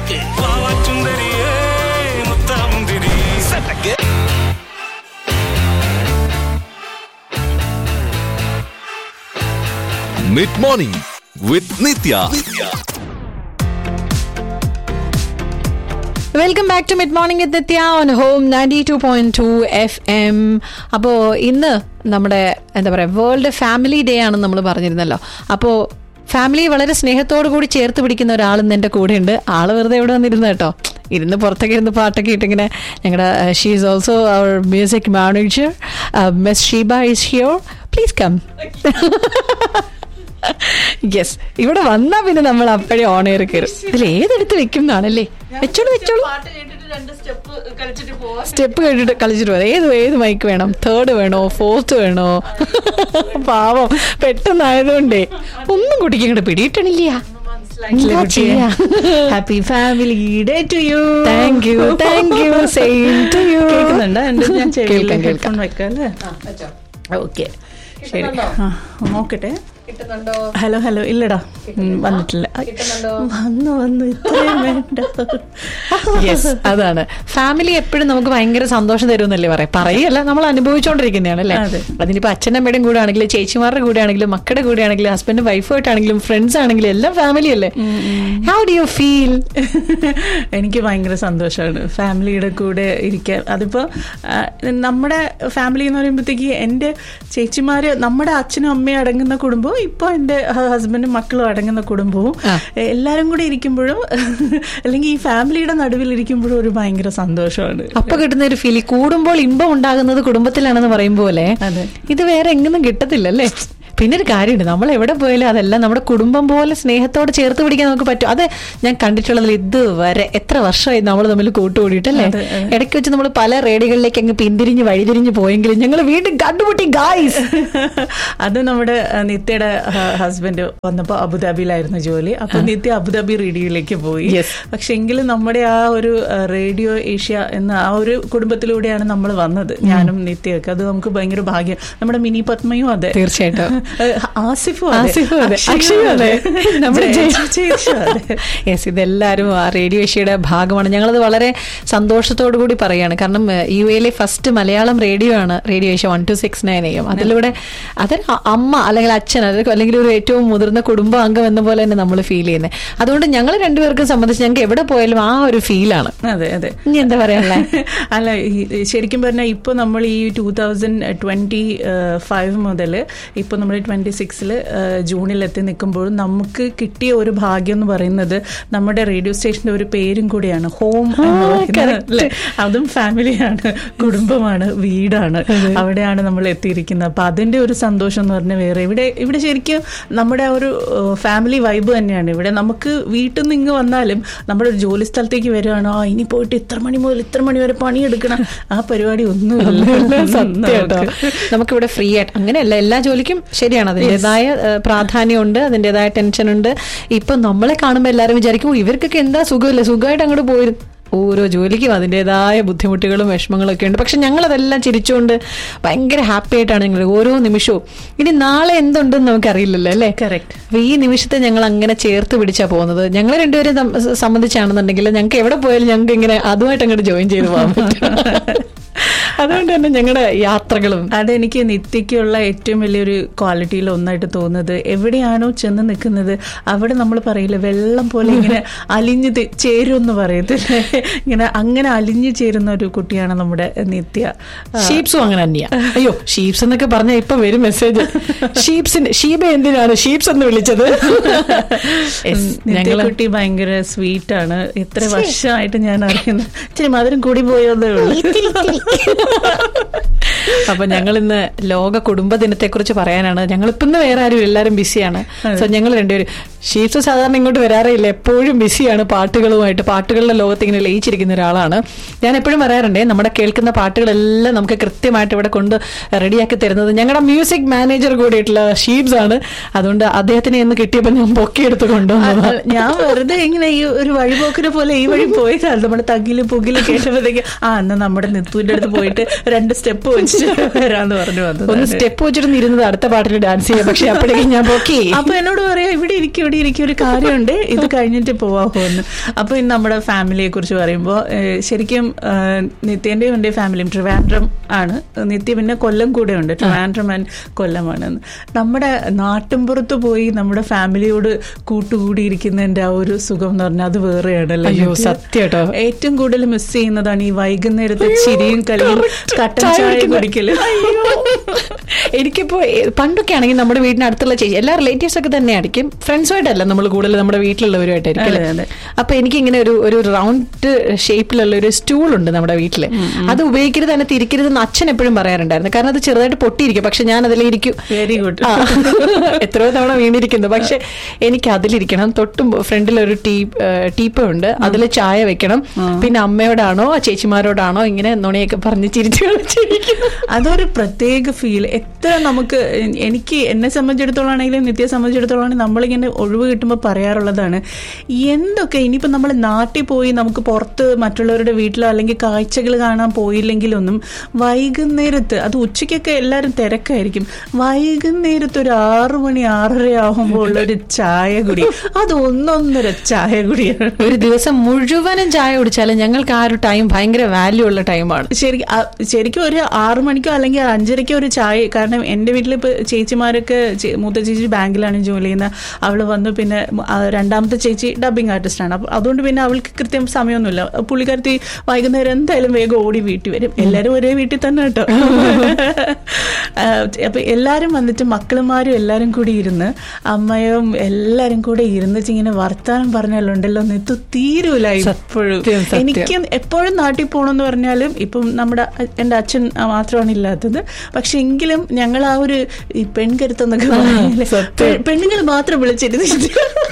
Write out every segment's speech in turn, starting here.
വാവാച്ചുന്തരിയേ മുത്താമുന്തിരി സട്ടക്ക് mid morning with Nithya welcome back to mid morning with Nithya on home ninety two point two F M അപ്പോൾ ഇന്ന് നമ്മുടെ എന്താ പറയുക വേൾഡ് ഫാമിലി ഡേ ആണെന്ന് നമ്മൾ പറഞ്ഞിരുന്നല്ലോ അപ്പോൾ ഫാമിലി വളരെ സ്നേഹത്തോടു കൂടി ചേർത്ത് പിടിക്കുന്ന ഒരാൾ ഇന്ന് എൻ്റെ കൂടെ ഉണ്ട് ആള് വെറുതെ ഇവിടെ വന്നിരുന്നു കേട്ടോ ഇരുന്ന് പുറത്തൊക്കെ ഇരുന്ന് പാട്ടൊക്കെ ഇട്ടിങ്ങനെ ഞങ്ങളുടെ she is also our music manager miss Sheeba is here please come yes ഇവിടെ വന്നാ പിന്നെ നമ്മൾ അപ്പോഴേ ഓൺ എയർ കയറും ഇതിൽ ഏതെടുത്ത് വെക്കും എന്നാണല്ലേ വെച്ചോളൂ വെച്ചോളൂ സ്റ്റെപ്പ് കേട്ടിട്ട് കളിച്ചിട്ട് പോകാം ഏത് ഏത് മൈക്ക് വേണം തേർഡ് വേണോ ഫോർത്ത് വേണോ പാവം പെട്ടെന്നായതുകൊണ്ടേ ഒന്നും കുട്ടിക്ക് ഇങ്ങോട്ട് പിടിയിട്ടണില്ല എന്താ ചെയ്യാ happy family day to you thank you thank you same to you കേൾക്കുന്നുണ്ടോ എന്റെ ഞാൻ ചെവിയിൽ കേൾക്കാം കേൾക്കാം ഹെഡ്ഫോൺ വെക്കാം അല്ലേ ഓക്കെ ശരി ആ നോക്കട്ടെ ഹലോ ഹലോ ഇല്ലടാ ഉം, വന്നിട്ടില്ല വന്നു വന്നു ഇത്രയും വേണ്ട യെസ് അതാണ് ഫാമിലി എപ്പോഴും നമുക്ക് ഭയങ്കര സന്തോഷം തരുമെന്നല്ലേ പറയാം പറയല്ല നമ്മൾ അനുഭവിച്ചുകൊണ്ടിരിക്കുന്നതാണ് അല്ലേ അതെ. അതിനിപ്പോ അച്ഛനമ്മയുടെയും കൂടെ ആണെങ്കിലും ചേച്ചിമാരുടെ കൂടെ ആണെങ്കിലും മക്കളുടെ കൂടെ ആണെങ്കിലും ഹസ്ബൻഡും വൈഫായിട്ടാണെങ്കിലും ഫ്രണ്ട്സ് ആണെങ്കിലും എല്ലാം ഫാമിലി അല്ലേ ഹൗ ഡു യു ഫീൽ എനിക്ക് ഭയങ്കര സന്തോഷമാണ് ഫാമിലിയുടെ കൂടെ ഇരിക്കാൻ അതിപ്പോ ആ, നമ്മുടെ ഫാമിലി എന്ന് പറയുമ്പോഴത്തേക്ക് എൻ്റെ ചേച്ചിമാര് നമ്മുടെ അച്ഛനും അമ്മയും അടങ്ങുന്ന കുടുംബവും ഇപ്പൊ എൻ്റെ ഹസ്ബൻഡും മക്കളും അടങ്ങുന്ന കുടുംബവും ആ. എല്ലാരും കൂടെ ഇരിക്കുമ്പോഴും അല്ലെങ്കിൽ ഈ ഫാമിലിയുടെ നടുവിൽ ഇരിക്കുമ്പോഴും ഒരു ഭയങ്കര സന്തോഷമാണ് അപ്പൊ കിട്ടുന്ന ഒരു ഫീൽ കൂടുമ്പോൾ ഇമ്പം ഉണ്ടാകുന്നത് കുടുംബത്തിലാണെന്ന് പറയും പോലെ അതെ. ഇത് വേറെ എങ്ങും കിട്ടത്തില്ലല്ലേ പിന്നെ ഒരു കാര്യമുണ്ട് നമ്മൾ എവിടെ പോയാലും അതെല്ലാം നമ്മുടെ കുടുംബം പോലെ സ്നേഹത്തോടെ ചേർത്ത് പിടിക്കാൻ നമുക്ക് പറ്റും അത് ഞാൻ കണ്ടിട്ടുള്ളതിൽ ഇതുവരെ എത്ര വർഷമായി നമ്മൾ തമ്മിൽ കൂട്ടുകൂടിയിട്ടല്ലേ അതെ, അതെ. ഇടയ്ക്ക് വെച്ച് നമ്മൾ പല റേഡിയോകളിലേക്ക് അങ്ങ് പിന്തിരിഞ്ഞ് വഴിതിരിഞ്ഞ് പോയെങ്കിലും ഞങ്ങൾ വീണ്ടും കണ്ടുമുട്ടി ഗായ്സ് അത് നമ്മുടെ ആ, നിത്യയുടെ ഹസ്ബൻഡ് വന്നപ്പോ അബുദാബിയിലായിരുന്നു ജോലി അപ്പൊ നിത്യ അബുദാബി റേഡിയോയിലേക്ക് പോയി Yes. പക്ഷെ എങ്കിലും നമ്മുടെ ആ ഒരു ആ, റേഡിയോ ഏഷ്യ എന്ന ആ ഒരു കുടുംബത്തിലൂടെയാണ് നമ്മൾ വന്നത് ഞാനും നിത്യയൊക്കെ അത് നമുക്ക് ഭയങ്കര ഭാഗ്യം നമ്മുടെ മിനി പത്മയും അതെ തീർച്ചയായിട്ടും ഏഹ്, ആസിഫും അതെ ആസിഫും അതെ. അക്ഷയും അക്ഷയും അതെ. നമ്മുടെ ജയ- ജയ- ജയേഷും അതെ യെസ് ഇതെല്ലാവരും ആ റേഡിയോ ഏഷ്യയുടെ ഭാഗമാണ് ഞങ്ങളത് വളരെ സന്തോഷത്തോടു കൂടി പറയാണ് കാരണം ഏഹ്, യു എയിലെ ഫസ്റ്റ് മലയാളം റേഡിയോ ആണ് radio Asia one two six nine എയും അതിലൂടെ അതൊരു അ- അമ്മ അല്ലെങ്കിൽ അച്ഛൻ അത് അല്ലെങ്കിൽ ഒരു ഏറ്റവും മുതിർന്ന കുടുംബാംഗം എന്ന പോലെ തന്നെ നമ്മൾ ഫീൽ ചെയ്യുന്നത് അതുകൊണ്ട് ഞങ്ങൾ രണ്ടുപേർക്കും സംബന്ധിച്ച് ഞങ്ങൾക്ക് എവിടെ പോയാലും ആ ഒരു ഫീലാണ് അതെ അതെ ഇനി എന്താ പറയാനുള്ളത് അല്ല ഈ ശരിക്കും പറഞ്ഞാൽ ഇപ്പോൾ നമ്മൾ ഈ ടൂ തൗസൻഡ് ട്വന്റി ഫൈവ് മുതൽ ഇപ്പോൾ നമ്മൾ ട്വന്റി സിക്സിൽ ജൂണിൽ എത്തി നിൽക്കുമ്പോഴും നമുക്ക് കിട്ടിയ ഒരു ഭാഗ്യം എന്ന് പറയുന്നത് നമ്മുടെ റേഡിയോ സ്റ്റേഷന്റെ ഒരു പേരും കൂടിയാണ് ഹോം എന്ന് പറയുന്നത് അല്ലേ? അതും ഫാമിലിയാണ് കുടുംബമാണ് വീടാണ് അവിടെയാണ് നമ്മൾ എത്തിയിരിക്കുന്നത് അപ്പൊ അതിന്റെ ഒരു സന്തോഷം എന്ന് പറഞ്ഞാൽ വേറെ ഇവിടെ ഇവിടെ ശരിക്കും നമ്മുടെ ആ ഒരു ഫാമിലി വൈബ് തന്നെയാണ് ഇവിടെ നമുക്ക് വീട്ടിൽ നിന്ന് ഇങ്ങ് വന്നാലും നമ്മുടെ ഒരു ജോലി സ്ഥലത്തേക്ക് വരികയാണോ ആ ഇനി പോയിട്ട് ഇത്ര മണി മുതൽ ഇത്ര മണി വരെ പണിയെടുക്കണം ആ പരിപാടി ഒന്നുമില്ല സത്യം കേട്ടോ നമുക്കിവിടെ ഫ്രീ ആയിട്ട് അങ്ങനെയല്ല എല്ലാ ജോലിക്കും ശരിയാണ് അതിൻ്റെതായ ഏഹ്, പ്രാധാന്യമുണ്ട് അതിൻ്റെതായ ടെൻഷൻ ഉണ്ട് ഇപ്പൊ നമ്മളെ കാണുമ്പോൾ എല്ലാവരും വിചാരിക്കും "ഓ, ഇവർക്കൊക്കെ എന്താ സുഖമില്ല സുഖമായിട്ട് അങ്ങോട്ട് പോയിരുന്നു ഓരോ ജോലിക്കും അതിൻ്റെതായ ബുദ്ധിമുട്ടുകളും വിഷമങ്ങളും ഒക്കെ ഉണ്ട് പക്ഷെ ഞങ്ങളതെല്ലാം ചിരിച്ചുകൊണ്ട് ഭയങ്കര ഹാപ്പി ആയിട്ടാണ് ഞങ്ങൾ ഓരോ നിമിഷവും ഇനി നാളെ എന്തുണ്ടെന്ന് നമുക്കറിയില്ലല്ലോ അല്ലേ Correct. അപ്പൊ ഈ നിമിഷത്തെ ഞങ്ങൾ അങ്ങനെ ചേർത്ത് പിടിച്ചാ പോകുന്നത് ഞങ്ങൾ രണ്ടുപേരും തം- സംബന്ധിച്ചാണെന്നുണ്ടെങ്കിൽ ഞങ്ങൾക്ക് എവിടെ പോയാലും ഞങ്ങൾക്ക് ഇങ്ങനെ അതുമായിട്ട് അങ്ങോട്ട് ജോയിൻ ചെയ്ത് പോകാൻ പറ്റും അതുകൊണ്ട് തന്നെ ഞങ്ങളുടെ യാത്രകളും അതെനിക്ക് നിത്യയ്ക്കുള്ള ഏറ്റവും വലിയൊരു ക്വാളിറ്റിയിൽ ഒന്നായിട്ട് തോന്നുന്നത് എവിടെയാണോ ചെന്ന് നിൽക്കുന്നത് അവിടെ നമ്മൾ പറയില്ല വെള്ളം പോലെ ഇങ്ങനെ അലിഞ്ഞ് തി- ചേരും എന്ന് പറയത്തില്ലേ ഇങ്ങനെ അങ്ങനെ അലിഞ്ഞു ചേരുന്ന ഒരു കുട്ടിയാണ് നമ്മുടെ നിത്യ ആ, ഷീപ്സും അങ്ങനെ തന്നെയാ അയ്യോ ഷീപ്സ് എന്നൊക്കെ പറഞ്ഞ ഇപ്പൊ വരും മെസ്സേജ് ഷീപ്സിന് ഷീബ എന്തിനാണ് ഷീപ്സ് എന്ന് വിളിച്ചത് Yes, ഞങ്ങള് നിത്യക്കുട്ടി ഭയങ്കര സ്വീറ്റ് ആണ് എത്ര വർഷമായിട്ട് ഞാൻ അറിയുന്നു ഇച്ചിരി മധുരം കൂടി പോയതേ ഉള്ളൂ അപ്പൊ ഞങ്ങൾ ഇന്ന് ലോക കുടുംബ ദിനത്തെ കുറിച്ച് പറയാനാണ് ഞങ്ങൾ ഇപ്പൊ ഇന്ന് വേറെ ആരും എല്ലാവരും ബിസിയാണ് സോ ഞങ്ങൾ രണ്ടുപേരും ഷീപ്സ് സാധാരണ ഇങ്ങോട്ട് വരാറില്ല എപ്പോഴും ബിസിയാണ് പാട്ടുകളുമായിട്ട് പാട്ടുകളുടെ ലോകത്ത് ഇങ്ങനെ ലയിച്ചിരിക്കുന്ന ഒരാളാണ് ഞാൻ എപ്പോഴും പറയാറുണ്ടേ നമ്മുടെ കേൾക്കുന്ന പാട്ടുകളെല്ലാം നമുക്ക് കൃത്യമായിട്ട് ഇവിടെ കൊണ്ട് റെഡിയാക്കി തരുന്നത് ഞങ്ങളുടെ മ്യൂസിക് മാനേജർ കൂടിയിട്ടുള്ള ഷീബ്സ് ആണ് അതുകൊണ്ട് അദ്ദേഹത്തിനെ ഇന്ന് കിട്ടിയപ്പോൾ ഞാൻ പൊക്കിയെടുത്ത് കൊണ്ടുവന്നത് ഞാൻ വെറുതെ ഇങ്ങനെ ഈ ഒരു വഴിപോക്കിനെ പോലെ ഈ വഴി പോയതാണ് നമ്മുടെ തകില് പുകില് കേട്ടപ്പോഴത്തേക്ക് ആ എന്നാ നമ്മുടെ നിത്തുവിന്റെ അടുത്ത് പോയിട്ട് രണ്ട് സ്റ്റെപ്പ് വെച്ചിട്ട് വരാന്ന് പറഞ്ഞു ഒന്ന് വന്നത് സ്റ്റെപ്പ് വെച്ചിട്ട് ഇരുന്നത് അടുത്ത പാട്ടിൽ ഡാൻസ് ചെയ്യാം പക്ഷെ അപ്പോഴേക്കും ഞാൻ പൊക്കി അപ്പൊ എന്നോട് പറയാ ഇവിടെ ഇരിക്കും ഇവിടെ ഇരിക്കുന്ന ഒരു കാര്യമുണ്ട് ഇത് കഴിഞ്ഞിട്ട് പോവാമോ എന്ന് അപ്പൊ ഇന്ന് നമ്മുടെ ഫാമിലിയെ കുറിച്ച് പറയുമ്പോൾ ശരിക്കും ഏഹ്, നിത്യന്റെയും എൻ്റെ ഫാമിലിയും ട്രിവാൻഡ്രം ആണ് നിത്യ പിന്നെ കൊല്ലം കൂടെ ഉണ്ട് ട്രിവാൻഡ്രം ആൻഡ് കൊല്ലമാണ് നമ്മുടെ നാട്ടിൻപുറത്ത് പോയി നമ്മുടെ ഫാമിലിയോട് കൂട്ടുകൂടിയിരിക്കുന്നതിന്റെ ആ ഒരു സുഖം എന്ന് പറഞ്ഞാൽ അത് വേറെയാണല്ലോ അയ്യോ, നിത്യ. സത്യം കേട്ടോ. ഏറ്റവും കൂടുതൽ മിസ് ചെയ്യുന്നതാണ് ഈ വൈകുന്നേരത്തെ ചിരിയും കളിയും കട്ടൻ ചായ ചായ കുടിക്കുന്നത്. കുടിക്കലും എനിക്കിപ്പോ എ- പണ്ടൊക്കെ ആണെങ്കിൽ നമ്മുടെ വീടിനടുത്തുള്ള ചേച്ചി എല്ലാ റിലേറ്റീവ്സ് ഒക്കെ തന്നെ ആയിരിക്കും ഫ്രണ്ട്സുമായിട്ടല്ല നമ്മൾ കൂടുതൽ നമ്മുടെ വീട്ടിലുള്ളവരുമായിട്ടായിരിക്കും അതെ, അല്ലേ? അതെ. അപ്പൊ എനിക്ക് ഇങ്ങനെ ഒരു ഒരു റൗണ്ട് ഷേപ്പിലുള്ള ഒരു സ്റ്റൂൾ ഉണ്ട് നമ്മുടെ വീട്ടില് അത് ഉപയോഗിക്കരുത് തന്നെ തിരിക്കരുത് എന്ന് അച്ഛൻ എപ്പോഴും പറയാറുണ്ടായിരുന്നു കാരണം അത് ചെറുതായിട്ട് പൊട്ടിയിരിക്കും പക്ഷെ ഞാൻ അതിലിരിക്കും വെരി ഗുഡ് ആ. എത്രയോ തവണ വീണിരിക്കുന്നു പക്ഷെ എനിക്ക് അതിലിരിക്കണം തൊട്ടും ഫ്രണ്ടിൽ ഒരു ടീ ടീപ്പ ഉണ്ട് അതിൽ ചായ വെക്കണം പിന്നെ അമ്മയോടാണോ ചേച്ചിമാരോടാണോ ഇങ്ങനെ നുണയൊക്കെ പറഞ്ഞ് ചിരിച്ചു കളിച്ചിരിക്കും അതൊരു പ്രത്യേക ഫീൽ എത്ര നമുക്ക് എ- എനിക്ക് എന്നെ സംബന്ധിച്ചിടത്തോളം ആണെങ്കിലും നിത്യ സംബന്ധിച്ചിടത്തോളം ആണെങ്കിലും നമ്മളിങ്ങനെ ഒഴിവ് കിട്ടുമ്പോൾ പറയാറുള്ളതാണ് എന്തൊക്കെ ഇനിയിപ്പോൾ നമ്മൾ നാട്ടിൽ പോയി നമുക്ക് പുറത്ത് മറ്റുള്ളവരുടെ വീട്ടിലോ അല്ലെങ്കിൽ കാഴ്ചകൾ കാണാൻ പോയില്ലെങ്കിലൊന്നും വൈകുന്നേരത്ത് അത് ഉച്ചയ്ക്കൊക്കെ എല്ലാവരും തിരക്കായിരിക്കും വൈകുന്നേരത്ത് ഒരു ആറു മണി ആറര ആകുമ്പോൾ ഉള്ള ഒരു ചായ കുടി അത് ഒന്നൊന്നര ചായ കുടിയാണ് ഒരു ദിവസം മുഴുവനും ചായ കുടിച്ചാലും ഞങ്ങൾക്ക് ആ ഒരു ടൈം ഭയങ്കര വാല്യൂ ഉള്ള ടൈമാണ് ശരി ആ- ശരിക്കും ഒരു ആറു മണിക്കോ അല്ലെങ്കിൽ അഞ്ചരക്കോ ഒരു ചായ കാരണം എൻ്റെ വീട്ടിൽ ഇപ്പോൾ ചേച്ചിമാരൊക്കെ ചേ- മൂത്ത ചേച്ചി ബാങ്കിലാണ് ജോലി ചെയ്യുന്നത് അവൾ വന്നു പിന്നെ മ- ആ രണ്ടാമത്തെ ചേച്ചി ഡബിങ് ആർട്ടിസ്റ്റാണ് അപ്പോൾ അതുകൊണ്ട് പിന്നെ അവൾക്ക് കൃത്യം സമയമൊന്നുമില്ല പുള്ളിക്കാരത്തി വൈകുന്നേരം എന്തായാലും വേഗം ഓടി വീട്ടിൽ വരും എല്ലാവരും ഒരേ വീട്ടിൽ തന്നെ കേട്ടോ അപ്പൊ എല്ലാവരും വന്നിട്ട് മക്കളുമാരും എല്ലാവരും കൂടി ഇരുന്ന് അമ്മയും എല്ലാവരും കൂടെ ഇരുന്നിട്ട് ഇങ്ങനെ വർത്താനം പറഞ്ഞാലുണ്ടല്ലോ നെത്തു തീരൂല ഇപ്പോഴും സത്യം, സത്യം. എനിക്ക് എപ്പോഴും നാട്ടിൽ പോകണമെന്ന് പറഞ്ഞാലും ഇപ്പം നമ്മുടെ അ- എൻ്റെ അച്ഛൻ മാത്രമാണ് ഇല്ലാത്തത് പക്ഷെ എങ്കിലും ഞങ്ങൾ ആ ഒരു ഈ പെൺകരുത്തെന്നൊക്കെ പറയില്ലേ പെണ്ണുങ്ങൾ മാത്രം വിളിച്ചിരുന്നിട്ട്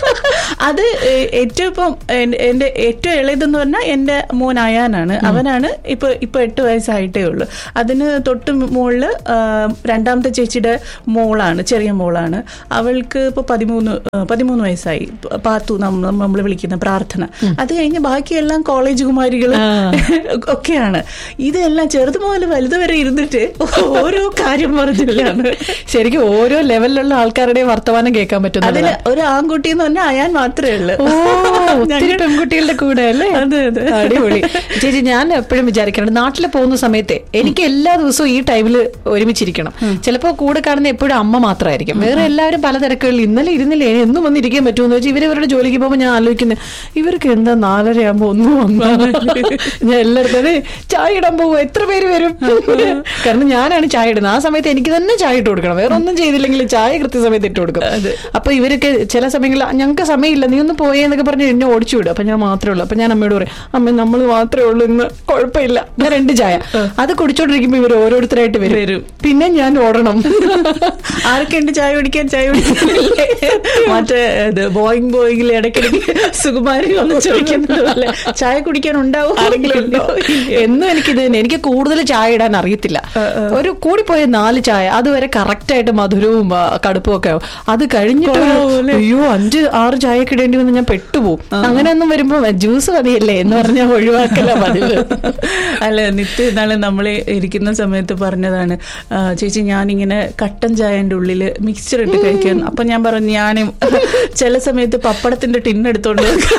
അത് ഏ- ഏറ്റവും ഇപ്പം എൻ- എൻ്റെ ഏറ്റവും ഇളയതെന്ന് പറഞ്ഞാൽ എൻ്റെ മോൻ അയാനാണ് അവനാണ് ഇപ്പൊ ഇപ്പൊ എട്ട് വയസ്സായിട്ടേ ഉള്ളൂ അതിന് തൊട്ട് മുകളില് ആ, രണ്ടാമത്തെ ചേച്ചിയുടെ മോളാണ് ചെറിയ മോളാണ് അവൾക്ക് ഇപ്പൊ പതിമൂന്ന് ആ, പതിമൂന്ന് വയസ്സായി പ- പാത്തു നമ്മൾ നമ്മൾ വിളിക്കുന്ന പ്രാർത്ഥന അത് കഴിഞ്ഞ് ബാക്കിയെല്ലാം കോളേജ് കുമാരികൾ ഒക്കെയാണ് ഇതെല്ലാം ചെറുത് മുതൽ വലുത് വരെ ഇരുന്നിട്ട് ഓരോ കാര്യം പറഞ്ഞില്ലാണ് ശരിക്കും ഓരോ ലെവലിലുള്ള ആൾക്കാരുടെ വർത്തമാനം കേൾക്കാൻ പറ്റുന്നത് അതില് ഒരു ആൺകുട്ടി എന്ന് പറഞ്ഞാൽ അയാൻ മാത്രമേ ഉള്ളൂ ഓ ഒത്തിരി ഞങ്ങൾ- പെൺകുട്ടികളുടെ കൂടെ അല്ലേ അതെ, അതെ. അടിപൊളി ചേച്ചി ഞാൻ എപ്പോഴും വിചാരിക്കണം നാട്ടിൽ പോകുന്ന സമയത്തെ എനിക്ക് എല്ലാ ദിവസവും ഈ ടൈമിൽ ഒരുമിച്ചിരിക്കണം ചിലപ്പോൾ കൂടെ കാണുന്ന എപ്പോഴും അമ്മ മാത്രമായിരിക്കും വേറെ എല്ലാവരും പല തിരക്കുകളിൽ ഇന്നലെ ഇരുന്നില്ലേ ഇനി എന്നും വന്ന് ഇരിക്കാൻ പറ്റുമെന്ന് വെച്ചാൽ ഇവര് ഇവരുടെ ജോലിക്ക് പോകുമ്പോൾ ഞാൻ ആലോചിക്കുന്നത് ഇവർക്ക് എന്താ നാലര ആകുമ്പോ ഒന്നും വന്നാണ് ഞാൻ എല്ലായിടത്തും "അതെ, ചായ ഇടാൻ പോകും എത്ര പേര് വരും കാരണം ഞാനാണ് ചായ ഇടുന്നത് ആ സമയത്ത് എനിക്ക് തന്നെ ചായ ഇട്ട് കൊടുക്കണം വേറെ ഒന്നും ചെയ്തില്ലെങ്കിൽ ചായ കൃത്യസമയത്ത് ഇട്ട് കൊടുക്കും അപ്പൊ ഇവരൊക്കെ ചില സമയങ്ങളിൽ ഞങ്ങൾക്ക് സമയമില്ല നീ ഒന്ന് പോയേ എന്നൊക്കെ പറഞ്ഞ് എന്നെ ഓടിച്ചു വിടും അപ്പൊ ഞാൻ മാത്രമേ ഉള്ളൂ അപ്പൊ ഞാൻ അമ്മയോട് പറയും അമ്മ നമ്മൾ മാത്രമേ ഉള്ളൂ ഇന്ന് കുഴപ്പമില്ല ഞാൻ രണ്ട് ചായ അത് കുടിച്ചോണ്ടിരിക്കുമ്പോ ഇവർ ഓരോരുത്തരായിട്ട് വരും വരും. പിന്നെ ഞാൻ ഓടണം ആർക്കുണ്ട് ചായ കുടിക്കാൻ ചായ കുടിക്കാനില്ലേ മറ്റേ ഇത് ബോയിങ് ബോയിങ്ങിൽ ഇടയ്ക്കിടയ്ക്ക് സുകുമാരി വന്ന് ചോദിക്കുന്നത് പോലെ ചായ കുടിക്കാൻ ഉണ്ടാവും ആരെങ്കിലും ഉണ്ടോ എന്നും എനിക്കിത് തന്നെ എനിക്ക് കൂടുതൽ ചായ ഇടാൻ അറിയത്തില്ല ഒരു കൂടിപ്പോയ നാല് ചായ അതുവരെ കറക്റ്റ് ആയിട്ട് മധുരവും ആ, കടുപ്പും ഒക്കെ ആവും അത് കഴിഞ്ഞിട്ട് ഒരു, കുറവാവൂല്ലേ? അയ്യോ അഞ്ച് ആറ് ചായക്ക് ഇടേണ്ടി വന്ന് ഞാൻ പെട്ടുപോകും അങ്ങനെയൊന്നും വരുമ്പോ ജ്യൂസ് മതിയല്ലേ എന്ന് പറഞ്ഞാൽ ഒഴിവാക്കല പതിവ് അല്ല നിത്യ ഇന്നാളെ നമ്മൾ ഇരിക്കുന്ന സമയത്ത് പറഞ്ഞതാണ് ആ, ചേച്ചി ഞാനിങ്ങനെ കട്ടൻ ചായന്റെ ഉള്ളില് മിക്സ്ചർ ഇട്ട് കഴിക്കാൻ അപ്പൊ ഞാൻ പറഞ്ഞു ഞാൻ ചില സമയത്ത് പപ്പടത്തിന്റെ ടിന്നെടുത്തോണ്ട് വെക്കും.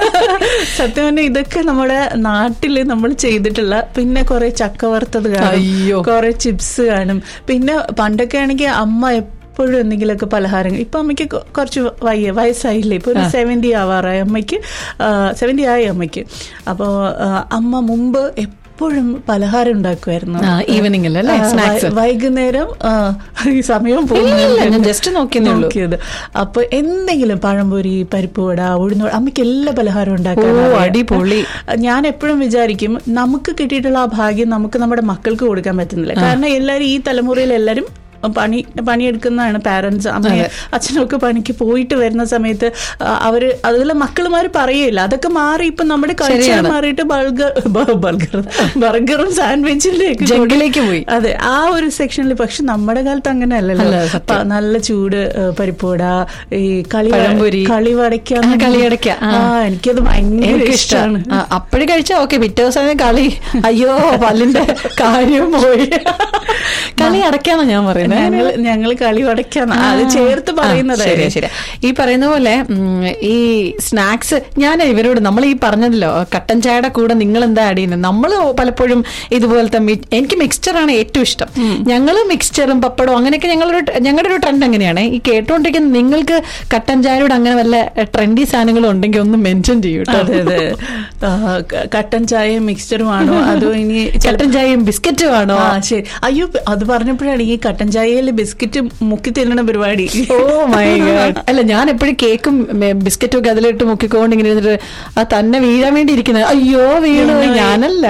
സത്യം പറഞ്ഞാൽ ഇതൊക്കെ നമ്മുടെ നാട്ടില് നമ്മൾ ചെയ്തിട്ടുള്ള പിന്നെ കുറെ ചക്ക വറുത്തത് കാണും അയ്യോ. കുറെ ചിപ്സ് കാണും പിന്നെ പണ്ടൊക്കെ ആണെങ്കിൽ അമ്മ എപ്പോഴും എന്തെങ്കിലുമൊക്കെ പലഹാരങ്ങൾ ഇപ്പൊ അമ്മയ്ക്ക് കൊ- കുറച്ച് വയ്യ വയസ്സായില്ലേ ഇപ്പൊ ഒരു സെവന്റി ആവാറായി അമ്മയ്ക്ക് സെവന്റി ആയി അമ്മയ്ക്ക് അപ്പോൾ അമ്മ മുമ്പ് എപ്പോഴും പലഹാരം ഉണ്ടാക്കുമായിരുന്നു ആ, evening ല് അല്ലേ? ആ, Snacks. വൈ- വൈകുന്നേരം ആ, ഈ സമയം ഇല്ല, ഞാൻ just നോക്കിയെന്നേ ഉള്ളൂ. നോക്കിയത് അപ്പൊ എന്തെങ്കിലും പഴംപൊരി പരിപ്പുവട ഉഴുന്ന അമ്മയ്ക്ക് എല്ലാ പലഹാരവും ഉണ്ടാക്കാൻ ഓ, അറിയാം. അടിപൊളി. ഞാൻ എപ്പോഴും വിചാരിക്കും നമുക്ക് കിട്ടിയിട്ടുള്ള ആ ഭാഗ്യം നമുക്ക് നമ്മുടെ മക്കൾക്ക് കൊടുക്കാൻ പറ്റുന്നില്ല കാരണം എല്ലാവരും ഈ തലമുറയിൽ എല്ലാവരും പണി പണിയെടുക്കുന്നതാണ് പാരന്റ്സ് അമ്മ അച്ഛനൊക്കെ പണിക്ക് പോയിട്ട് വരുന്ന സമയത്ത് ആ, അവര് അതുപോലെ മക്കളുമാര് പറയില്ല അതൊക്കെ മാറി ഇപ്പൊ നമ്മുടെ കൾച്ചർ ശരിയാണ്. മാറിയിട്ട് ബർഗർ ബർഗർ ബർഗറും സാൻഡ്വിച്ചിലേക്ക് ജംഗിലേക്ക് പോയി. അതെ ആ ഒരു സെക്ഷനിൽ പക്ഷെ നമ്മുടെ കാലത്ത് അങ്ങനെ അല്ലല്ലോ അല്ല, സത്യം. പ- നല്ല ചൂട് ഏഹ്, പരിപ്പുവട ഈ കളി പഴംപൊരി. കളിവടയ്ക്ക ആ, കളിയടയ്ക്ക, ആ. ആ എനിക്കത് ഭയങ്കര എനിക്ക് ഇഷ്ടമാണ് ഇഷ്ടമാണ് അപ്പോഴും കഴിച്ചാ ഓക്കെ പിറ്റേ ദിവസം കളി അയ്യോ പല്ലിന്റെ കാര്യം പോയി കളി അടയ്ക്കാന്നാ ഞാൻ പറയുന്നത് പറയുന്നത് ഞങ്ങൾ ഞങ്ങൾ കളി പടയ്ക്കാന്ന് അത് ചേർത്ത് ആ, പറയുന്നത് ശരി ശരി ഈ പറയുന്ന പോലെ ഉം, ഈ സ്നാക്സ് ഞാൻ ഇവരോട് നമ്മൾ ഈ പറഞ്ഞല്ലോ കട്ടൻ ചായയുടെ കൂടെ നിങ്ങൾ എന്താ ആഡ് ചെയ്യുന്നത് നമ്മൾ പലപ്പോഴും ഇതുപോലത്തെ മി- എനിക്ക് മിക്സ്ചറാണ് ഏറ്റവും ഇഷ്ടം ഞങ്ങൾ മിക്സ്ചറും പപ്പടവും അങ്ങനെയൊക്കെ ഞങ്ങളൊരു ഞങ്ങളുടെ ഒരു ട്രെൻഡ് അങ്ങനെയാണ് ഈ കേട്ടോണ്ടിരിക്കുന്ന നിങ്ങൾക്ക് കട്ടൻ ചായയോട് അങ്ങനെ വല്ല ട്രെൻഡി സാധനങ്ങളും ഉണ്ടെങ്കിൽ ഒന്ന് മെൻഷൻ ചെയ്യൂ കേട്ടോ അതെ അതെ ആ, ക- കട്ടൻ ചായയും മിക്സ്ചറും ആണോ അതോ ഇനി കട്ടൻ ചായയും ബിസ്ക്കറ്റും ആണോ ആ ശരി അയ്യോ അത് പറഞ്ഞപ്പോഴാണ് ഈ കട്ടൻ ചായയിൽ ബിസ്ക്കറ്റ് മുക്കി തിന്നണ പരിപാടി ഓ മൈ ഗോഡ് അല്ല ഞാൻ എപ്പോഴും കേക്കും മെ- ബിസ്ക്കറ്റും ഒക്കെ അതിലിട്ട് മുക്കിക്കൊണ്ട് ഇങ്ങനെ ഇരുന്നിട്ട് ആ തന്നെ വീഴാൻ വേണ്ടി ഇരിക്കുന്നത് അയ്യോ വീണു പോയി. ഞാനല്ല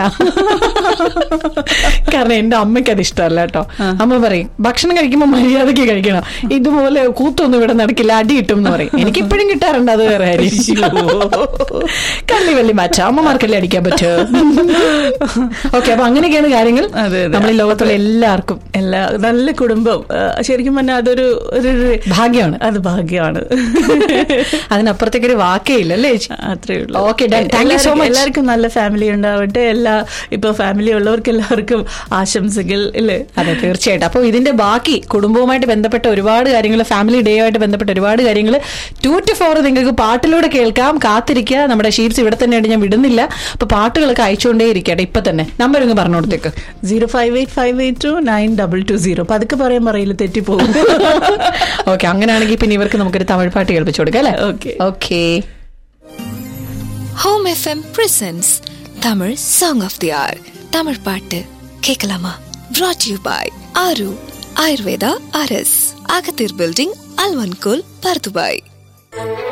കാരണം എന്റെ അമ്മയ്ക്ക് അത് ഇഷ്ടമല്ല കേട്ടോ അമ്മ പറയും ഭക്ഷണം കഴിക്കുമ്പോൾ മര്യാദയ്ക്ക് കഴിക്കണം ഇതുപോലെ കൂത്തൊന്നും ഇവിടെ നടക്കില്ല അടി കിട്ടും എന്ന് പറയും എനിക്ക് ഇപ്പോഴും കിട്ടാറുണ്ട് അത് വേറെ കാര്യം കള്ളി വള്ളി മാറ്റാം അമ്മമാർക്കല്ലേ അടിക്കാൻ പറ്റുമോ ഓക്കെ അപ്പൊ അങ്ങനെയൊക്കെയാണ് കാര്യങ്ങൾ അതെ, അതെ. നമ്മൾ ഈ ലോകത്തുള്ള എല്ലാവർക്കും എല്ലാ നല്ല കുടുംബം ആ, ശരിക്കും പറഞ്ഞാൽ അതൊരു ഒരു ഒരു- ഭാഗ്യമാണ് അത് ഭാഗ്യമാണ് അതിനപ്പുറത്തേക്ക് ഒരു വാക്കേ ഇല്ല അല്ലേ ചേച്ചി അത്രേ ഉള്ളൂ Okay, done. Thank you so എല്ലാവർക്കും- much. എല്ലാവർക്കും നല്ല ഫാമിലി ഉണ്ടാവട്ടെ എല്ലാ ഇപ്പൊ ഫാമിലി ഉള്ളവർക്ക് എല്ലാവർക്കും ആശംസകൾ ഇല്ലേ അതെ തീർച്ചയായിട്ടും അപ്പോൾ ഇതിന്റെ ബാക്കി കുടുംബവുമായിട്ട് ബന്ധപ്പെട്ട ഒരുപാട് കാര്യങ്ങൾ ഫാമിലി ഡേ ആയിട്ട് ബന്ധപ്പെട്ട ഒരുപാട് കാര്യങ്ങൾ ടു ടു ഫോർ നിങ്ങൾക്ക് പാട്ടിലൂടെ കേൾക്കാം കാത്തിരിക്കുക നമ്മുടെ ഷീറ്റ്സ് ഇവിടെ തന്നെയായിട്ട് ഞാൻ വിടുന്നില്ല അപ്പൊ പാട്ടുകളൊക്കെ അയച്ചുകൊണ്ടേ ഇരിക്കട്ടെ ഇപ്പൊ തന്നെ നമ്പർ ഒന്ന് പറഞ്ഞു കൊടുത്തേക്ക് zero five eight five eight two nine double two zero പതുക്കെ പറയാൻ പറയില്ല തെറ്റിപ്പോകും ഓക്കെ അങ്ങനെയാണെങ്കിൽ പിന്നെ ഇവർക്ക് നമുക്കൊരു തമിഴ് പാട്ട് കേൾപ്പിച്ചു കൊടുക്കാം അല്ലേ Okay. Okay home FM presents Tamil song of the hour Tamil பாட்டு கேட்கலாமா brought யூ பாய் ஆரு ஆயுர்வேதா அரஸ் அகத்தீர் பில்டிங் அல்வன்கோல் பர்துபாய்